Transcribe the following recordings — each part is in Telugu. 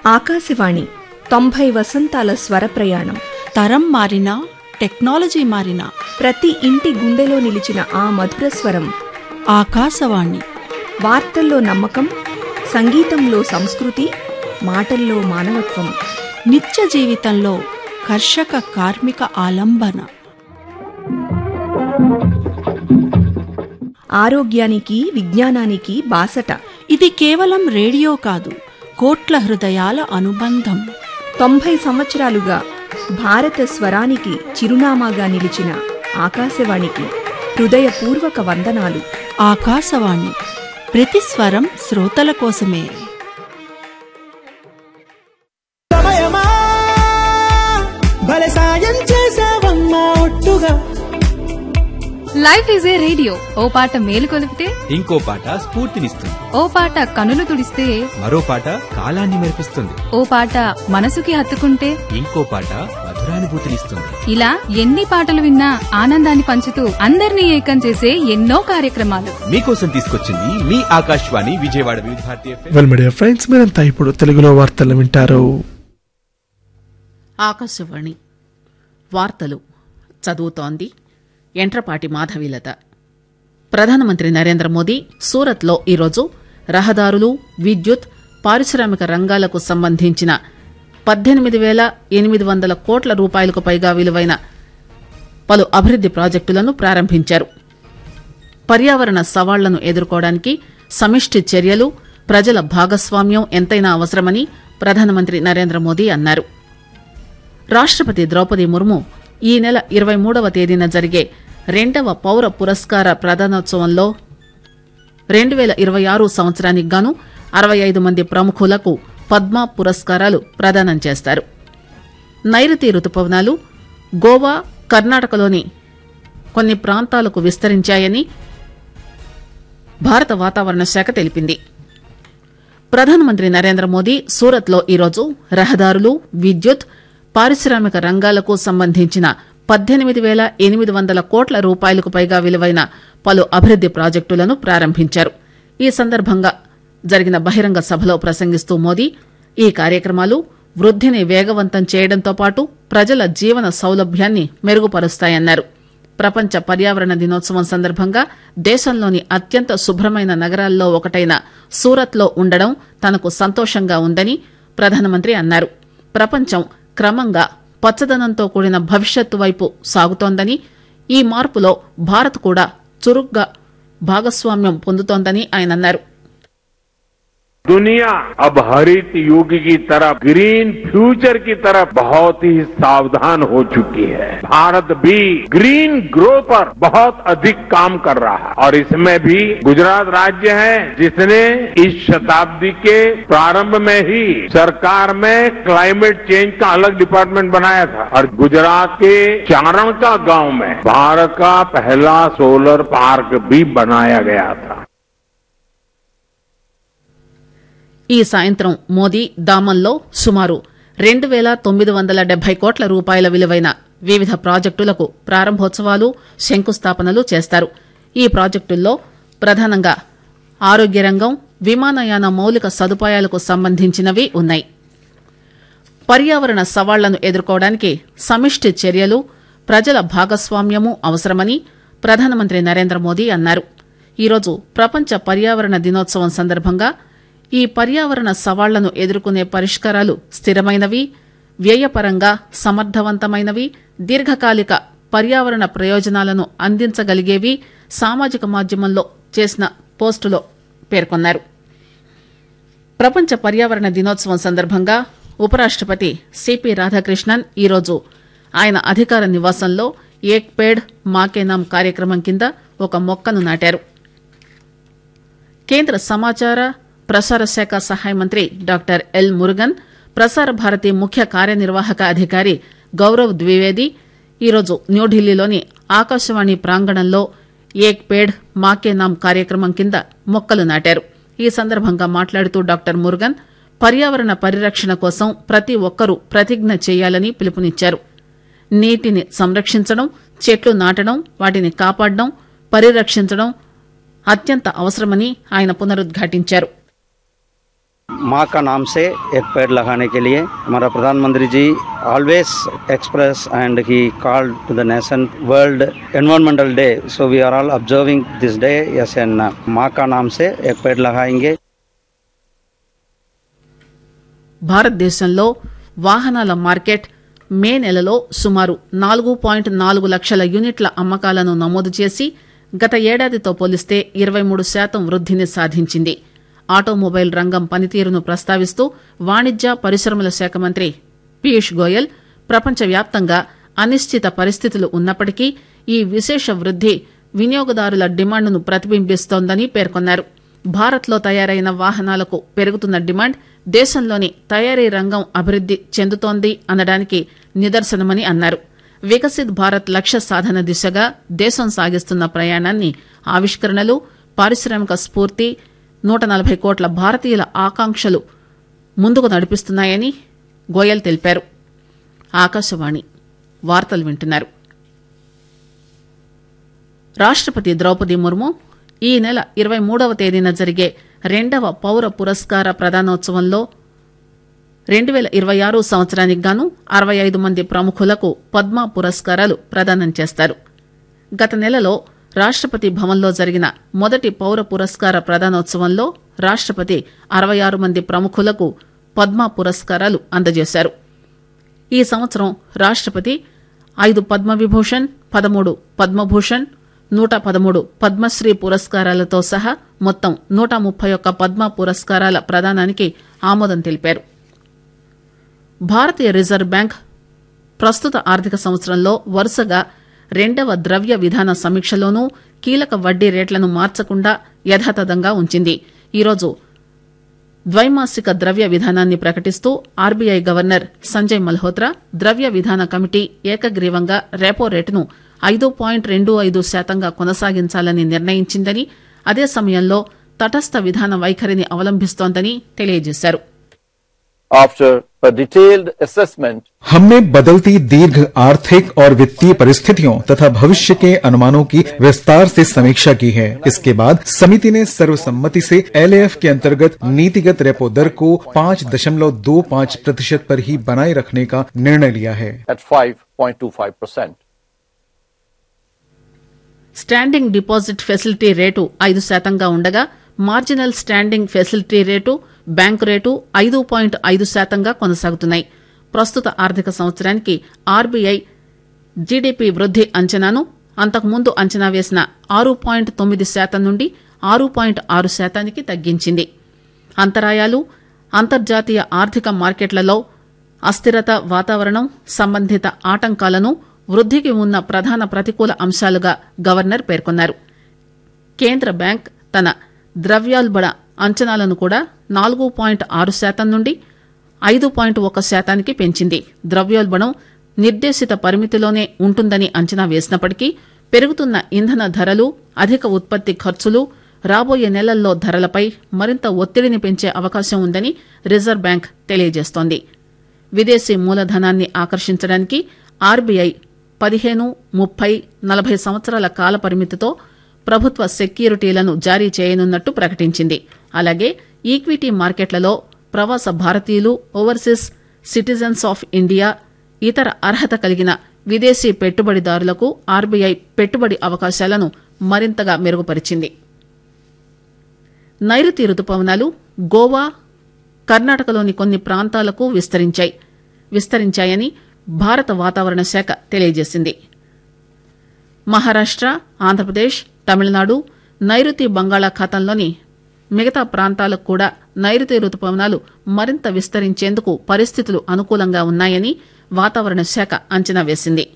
ఆకాశవాణి తొంభై వసంతాల స్వర ప్రయాణం తరం మారినా టెక్నాలజీ మారినా ప్రతి ఇంటి గుండెలో నిలిచిన ఆ మధుర స్వరం ఆకాశవాణి వార్తల్లో నమ్మకం సంగీతంలో సంస్కృతి మాటల్లో మానవత్వం నిత్య జీవితంలో కర్షక కార్మిక ఆలంబన ఆరోగ్యానికి విజ్ఞానానికి బాసట ఇది కేవలం రేడియో కాదు కోట్ల హృదయాల అనుబంధం తొంభై సంవత్సరాలుగా భారత స్వరానికి చిరునామాగా నిలిచిన ఆకాశవాణికి హృదయపూర్వక వందనాలు ఆకాశవాణి ప్రతి స్వరం శ్రోతల కోసమే సమయమా భలే సాయం చేసావమ్మా ఒట్టుగా లైఫ్ ఈజ్ ఏ రేడియో ఓ పాట మేలు కొలిపితే ఇంకో పాట స్ఫూర్తినిస్తుంది ఓ పాట కనులు తుడిస్తే మరో పాట కాలాన్ని మెరిపిస్తుంది ఓ పాట మనసుకి హత్తుకుంటే ఇంకో పాట మధురానుభూతినిస్తుంది ఇలా ఎన్ని పాటలు విన్నా ఆనందాన్ని పంచుతూ అందరినీ ఏకం చేసే ఎన్నో కార్యక్రమాలు మీకోసం తీసుకొచ్చింది మీ Akashvani Vijayawada Vividh Bharati FM. Well media friends మీరంతా ఇప్పుడు తెలుగులో వార్తలు వింటారు ఆకాశవాణి వార్తలు చదువుతోంది ఎంట్రపాటి మాధవీలత ప్రధానమంత్రి నరేంద్ర మోదీ సూరత్లో ఈరోజు రహదారులు విద్యుత్ పారిశ్రామిక రంగాలకు సంబంధించిన పద్దెనిమిది వేల ఎనిమిది వందల కోట్ల రూపాయలకు పైగా విలువైన పలు అభివృద్ది ప్రాజెక్టులను ప్రారంభించారు పర్యావరణ సవాళ్లను ఎదుర్కోవడానికి సమిష్టి చర్యలు ప్రజల భాగస్వామ్యం ఎంతైనా అవసరమని ప్రధానమంత్రి నరేంద్ర మోదీ అన్నారు రాష్ట్రపతి ద్రౌపది ముర్ము ఈ నెల ఇరవై మూడవ తేదీన జరిగే రెండవ పౌర పురస్కార ప్రదానోత్సవంలో రెండు వేల ఇరవై ఆరు సంవత్సరానికి గాను అరవై ఐదు మంది ప్రముఖులకు పద్మ పురస్కారాలు ప్రదానం చేస్తారు నైరుతి రుతుపవనాలు గోవా కర్ణాటకలోని కొన్ని ప్రాంతాలకు విస్తరించాయని భారత వాతావరణ శాఖ తెలిపింది ప్రధానమంత్రి నరేంద్ర మోదీ సూరత్లో ఈరోజు రహదారులు విద్యుత్ పారిశ్రామిక రంగాలకు సంబంధించిన పద్దెనిమిది వేల ఎనిమిది వందల కోట్ల రూపాయలకు పైగా విలువైన పలు అభివృద్ది ప్రాజెక్టులను ప్రారంభించారు ఈ సందర్భంగా జరిగిన బహిరంగ సభలో ప్రసంగిస్తూ మోదీ ఈ కార్యక్రమాలు వృద్ధిని వేగవంతం చేయడంతో పాటు ప్రజల జీవన సౌలభ్యాన్ని మెరుగుపరుస్తాయన్నారు ప్రపంచ పర్యావరణ దినోత్సవం సందర్భంగా దేశంలోని అత్యంత శుభ్రమైన నగరాల్లో ఒకటైన సూరత్లో ఉండడం తనకు సంతోషంగా ఉందని ప్రధానమంత్రి అన్నారు ప్రపంచం క్రమంగా పచ్చదనంతో కూడిన భవిష్యత్తు వైపు సాగుతోందని ఈ మార్పులో భారత్ కూడా చురుగ్గా భాగస్వామ్యం పొందుతోందని ఆయన అన్నారు दुनिया अब हरित युग की तरफ ग्रीन फ्यूचर की तरफ बहुत ही सावधान हो चुकी है भारत भी ग्रीन ग्रो पर बहुत अधिक काम कर रहा है और इसमें भी गुजरात राज्य है जिसने इस शताब्दी के प्रारंभ में ही सरकार में क्लाइमेट चेंज का अलग डिपार्टमेंट बनाया था और गुजरात के चारण का गांव में भारत का पहला सोलर पार्क भी बनाया गया था ఈ సాయంత్రం మోదీ దామన్లో సుమారు రెండు వేల తొమ్మిది వందల డెబ్బై కోట్ల రూపాయల విలువైన వివిధ ప్రాజెక్టులకు ప్రారంభోత్సవాలు శంకుస్థాపనలు చేస్తారు ఈ ప్రాజెక్టుల్లో ప్రధానంగా ఆరోగ్య రంగం విమానయాన మౌలిక సదుపాయాలకు సంబంధించినవి ఉన్నాయి పర్యావరణ సవాళ్లను ఎదుర్కోవడానికి సమిష్టి చర్యలు ప్రజల భాగస్వామ్యము అవసరమని ప్రధానమంత్రి నరేంద్ర మోదీ అన్నారు ఈరోజు ప్రపంచ పర్యావరణ దినోత్సవం సందర్భంగా ఈ పర్యావరణ సవాళ్లను ఎదుర్కొనే పరిష్కారాలు స్థిరమైనవి వ్యయపరంగా సమర్థవంతమైనవి దీర్ఘకాలిక పర్యావరణ ప్రయోజనాలను అందించగలిగేవి సామాజిక మాధ్యమంలో చేసిన పోస్టులో పేర్కొన్నారు ప్రపంచ పర్యావరణ దినోత్సవం సందర్భంగా ఉపరాష్టపతి సిపి రాధాకృష్ణన్ ఈరోజు ఆయన అధికార నివాసంలో ఏక్ పేడ్ మాకే నామ్ కార్యక్రమం కింద ఒక మొక్కను నాటారు కేంద్ర సమాచార ప్రసార శాఖ సహాయ మంత్రి డాక్టర్ ఎల్ మురుగన్ ప్రసార భారతి ముఖ్య కార్యనిర్వాహక అధికారి గౌరవ్ ద్వివేది ఈరోజు న్యూఢిల్లీలోని ఆకాశవాణి ప్రాంగణంలో ఏక్ పేడ్ మాకే నామ్ కార్యక్రమం కింద మొక్కలు నాటారు ఈ సందర్భంగా మాట్లాడుతూ డాక్టర్ మురుగన్ పర్యావరణ పరిరక్షణ కోసం ప్రతి ఒక్కరూ ప్రతిజ్ఞ చేయాలని పిలుపునిచ్చారు నీటిని సంరక్షించడం చెట్లు నాటడం వాటిని కాపాడడం పరిరక్షించడం అత్యంత అవసరమని ఆయన పునరుద్ఘాటించారు माँ का नाम से एक पेड़ लगाने के लिए हमारा प्रधानमंत्री ji always express and he called to the nation world environmental day so we are all observing this day yes and माँ का नाम से एक पेड़ लगाएंगे భారతదేశంలో వాహనాల మార్కెట్ మే నెలలో సుమారు నాలుగు పాయింట్ నాలుగు లక్షల యూనిట్ల అమ్మకాలను నమోదు చేసి గత ఏడాదితో పోలిస్తే ఇరవై మూడు శాతం వృద్ధిని సాధించింది ఆటోమొబైల్ రంగం పనితీరును ప్రస్తావిస్తూ వాణిజ్య పరిశ్రమల శాఖ మంత్రి పీయూష్ గోయల్ ప్రపంచవ్యాప్తంగా అనిశ్చిత పరిస్థితులు ఉన్నప్పటికీ ఈ విశేష వృద్ది వినియోగదారుల డిమాండ్ను ప్రతిబింబిస్తోందని పేర్కొన్నారు భారత్లో తయారైన వాహనాలకు పెరుగుతున్న డిమాండ్ దేశంలోని తయారీ రంగం అభివృద్ది చెందుతోంది అనడానికి నిదర్శనమని అన్నారు వికసిత్ భారత్ లక్ష్య సాధన దిశగా దేశం సాగిస్తున్న ప్రయాణాన్ని ఆవిష్కరణలు పారిశ్రామిక స్ఫూర్తి నూట నలభై కోట్ల భారతీయుల ఆకాంక్షలు ముందుకు నడిపిస్తున్నాయని గోయల్ తెలిపారు ఆకాశవాణి వార్తలు వింటున్నారు రాష్టపతి ద్రౌపది ముర్ము ఈ నెల ఇరవై మూడవ తేదీన జరిగే రెండవ పౌర పురస్కార ప్రదానోత్సవంలో రెండు వేల ఇరవై ఆరు సంవత్సరానికి గాను అరవై ఐదు మంది ప్రముఖులకు పద్మ పురస్కారాలు ప్రదానం చేస్తారు గత నెలలో రాష్టపతి భవన్లో జరిగిన మొదటి పౌర పురస్కార ప్రదానోత్సవంలో రాష్టపతి అరవై ఆరు మంది ప్రముఖులకు పద్మ పురస్కారాలు అందజేశారు ఈ సంవత్సరం రాష్టపతి ఐదు పద్మవిభూషణ్ పదమూడు పద్మభూషణ్ నూట పదమూడు పద్మశ్రీ పురస్కారాలతో సహా మొత్తం నూట ముప్పై ఒక్క పద్మ పురస్కారాల ప్రదానానికి ఆమోదం తెలిపారు భారతీయ రిజర్వ్ బ్యాంక్ ప్రస్తుత ఆర్థిక సంవత్సరంలో వరుసగా రెండవ ద్రవ్య విధాన సమీక్షలోనూ కీలక వడ్డీ రేట్లను మార్చకుండా యథాతథంగా ఉంచింది ఈరోజు ద్వైమాసిక ద్రవ్య విధానాన్ని ప్రకటిస్తూ ఆర్బీఐ గవర్నర్ సంజయ్ మల్హోత్రా ద్రవ్య విధాన కమిటీ ఏకగ్రీవంగా రెపో రేటును ఐదు పాయింట్ రెండు ఐదు శాతంగా కొనసాగించాలని నిర్ణయించిందని అదే సమయంలో తటస్థ విధాన వైఖరిని అవలంబిస్తోందని తెలియజేశారు After a detailed assessment, हमने बदलती दीर्घ आर्थिक और वित्तीय परिस्थितियों तथा भविष्य के अनुमानों की विस्तार से समीक्षा की है इसके बाद समिति ने सर्वसम्मति से एलएएफ के अंतर्गत नीतिगत रेपो दर को पाँच दशमलव दो पाँच प्रतिशत पर ही बनाए रखने का निर्णय लिया है at 5.25%. Standing deposit facility rate ఐదు శాతంగా ఉండగా marginal standing facility rate bank rate ఐదు పాయింట్ ఐదు శాతంగా కొనసాగుతున్నాయి ప్రస్తుత ఆర్థిక సంవత్సరానికి ఆర్బీఐ జీడీపీ వృద్ది అంచనాను అంతకుముందు అంచనా వేసిన ఆరు పాయింట్ తొమ్మిది శాతం నుండి ఆరు పాయింట్ ఆరు శాతానికి తగ్గించింది అంతరాయాలు అంతర్జాతీయ ఆర్థిక మార్కెట్లలో అస్థిరత వాతావరణం సంబంధిత ఆటంకాలను వృద్దికి ఉన్న ప్రధాన ప్రతికూల అంశాలుగా గవర్నర్ పేర్కొన్నారు కేంద్ర బ్యాంక్ తన ద్రవ్యోల్బణ అంచనాలను కూడా నాలుగు పాయింట్ ఆరు శాతం నుండి ఐదు పాయింట్ ఒక శాతానికి పెంచింది ద్రవ్యోల్బణం నిర్దేశిత పరిమితిలోనే ఉంటుందని అంచనా వేసినప్పటికీ పెరుగుతున్న ఇంధన ధరలు అధిక ఉత్పత్తి ఖర్చులు రాబోయే నెలల్లో ధరలపై మరింత ఒత్తిడిని పెంచే అవకాశం ఉందని రిజర్వ్ బ్యాంక్ తెలియజేస్తోంది విదేశీ మూలధనాన్ని ఆకర్షించడానికి ఆర్బీఐ పదిహేను ముప్పై నలభై సంవత్సరాల కాల పరిమితితో ప్రభుత్వ సెక్యూరిటీలను జారీ చేయనున్నట్టు ప్రకటించింది అలాగే ఈక్విటీ మార్కెట్లలో ప్రవాస భారతీయులు ఓవర్సీస్ సిటిజన్స్ ఆఫ్ ఇండియా ఇతర అర్హత కలిగిన విదేశీ పెట్టుబడిదారులకు ఆర్బీఐ పెట్టుబడి అవకాశాలను మరింతగా మెరుగుపరిచింది నైరుతి రుతుపవనాలు గోవా కర్ణాటకలోని కొన్ని ప్రాంతాలకు విస్తరించాయి విస్తరించాయని భారత వాతావరణ శాఖ తెలియజేసింది మహారాష్ట ఆంధ్రప్రదేశ్ తమిళనాడు నైరుతి బంగాళాఖాతంలోని మిగతా ప్రాంతాలకు కూడా నైరుతి రుతుపవనాలు మరింత విస్తరించేందుకు పరిస్థితులు అనుకూలంగా ఉన్నాయని వాతావరణ శాఖ అంచనా వేసింది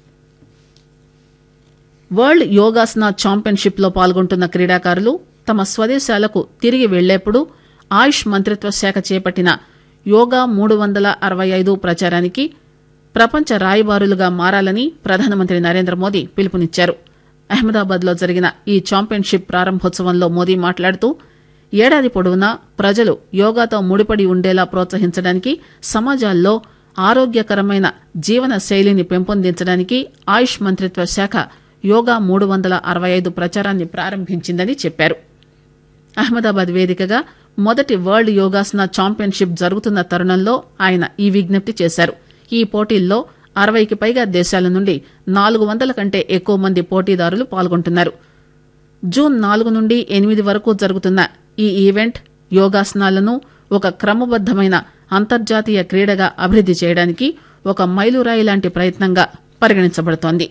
వరల్డ్ యోగాసన ఛాంపియన్షిప్ లో పాల్గొంటున్న క్రీడాకారులు తమ స్వదేశాలకు తిరిగి వెళ్లేప్పుడు ఆయుష్ మంత్రిత్వ శాఖ చేపట్టిన యోగా మూడు వందల అరవై ఐదు ప్రచారానికి ప్రపంచ రాయబారులుగా మారాలని ప్రధానమంత్రి నరేంద్ర మోదీ పిలుపునిచ్చారు అహ్మదాబాద్ లో జరిగిన ఈ ఛాంపియన్షిప్ ప్రారంభోత్సవంలో మోదీ మాట్లాడుతూ ఏడాది పొడవునా ప్రజలు యోగాతో ముడిపడి ఉండేలా ప్రోత్సహించడానికి సమాజాల్లో ఆరోగ్యకరమైన జీవన శైలిని పెంపొందించడానికి ఆయుష్ మంత్రిత్వ శాఖ యోగా మూడు వందల అరవై ఐదు ప్రచారాన్ని ప్రారంభించిందని చెప్పారు అహ్మదాబాద్ వేదికగా మొదటి వరల్డ్ యోగాసన ఛాంపియన్షిప్ జరుగుతున్న తరుణంలో ఆయన ఈ విజ్ఞప్తి చేశారు ఈ పోటీల్లో అరవైకి పైగా దేశాల నుండి నాలుగు వందల కంటే ఎక్కువ మంది పోటీదారులు పాల్గొంటున్నారు జూన్ నాలుగు నుండి ఎనిమిది వరకు జరుగుతున్న ఈ ఈవెంట్ యోగాసనాలను ఒక క్రమబద్దమైన అంతర్జాతీయ క్రీడగా అభివృద్ది చేయడానికి ఒక మైలురాయి లాంటి ప్రయత్నంగా పరిగణించబడుతోంది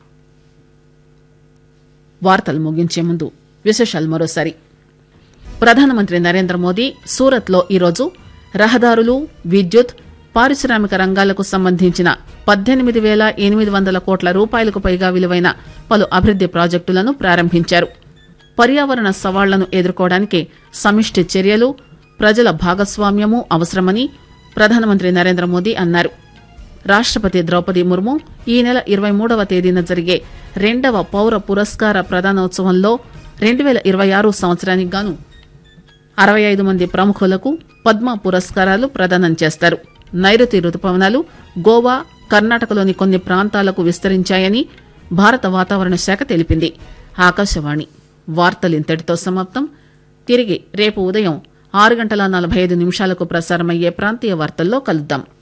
వార్తలు ముగించే ముందు విశేషాలు మరోసారి ప్రధానమంత్రి నరేంద్ర మోదీ సూరత్లో ఈరోజు రహదారులు విద్యుత్ పారిశ్రామిక రంగాలకు సంబంధించిన పద్దెనిమిది వేల ఎనిమిది వందల కోట్ల రూపాయలకు పైగా విలువైన పలు అభివృద్ది ప్రాజెక్టులను ప్రారంభించారు పర్యావరణ సవాళ్లను ఎదుర్కోవడానికి సమిష్టి చర్యలు ప్రజల భాగస్వామ్యము అవసరమని ప్రధానమంత్రి నరేంద్ర మోదీ అన్నారు రాష్టపతి ద్రౌపది ముర్ము ఈ నెల ఇరవై మూడవ తేదీన జరిగే రెండవ పౌర పురస్కార ప్రదానోత్సవంలో రెండు వేల ఇరవై ఆరు సంవత్సరానికి గాను అరవై ఐదు మంది ప్రముఖులకు పద్మ పురస్కారాలు ప్రదానం చేస్తారు నైరుతి రుతుపవనాలు గోవా కర్ణాటకలోని కొన్ని ప్రాంతాలకు విస్తరించాయని భారత వాతావరణ శాఖ తెలిపింది ఆకాశవాణి వార్తలు ఇంతటితో సమాప్తం తిరిగి రేపు ఉదయం ఆరు గంటల నలభై ఐదు నిమిషాలకు ప్రసారమయ్యే ప్రాంతీయ వార్తల్లో కలుద్దాం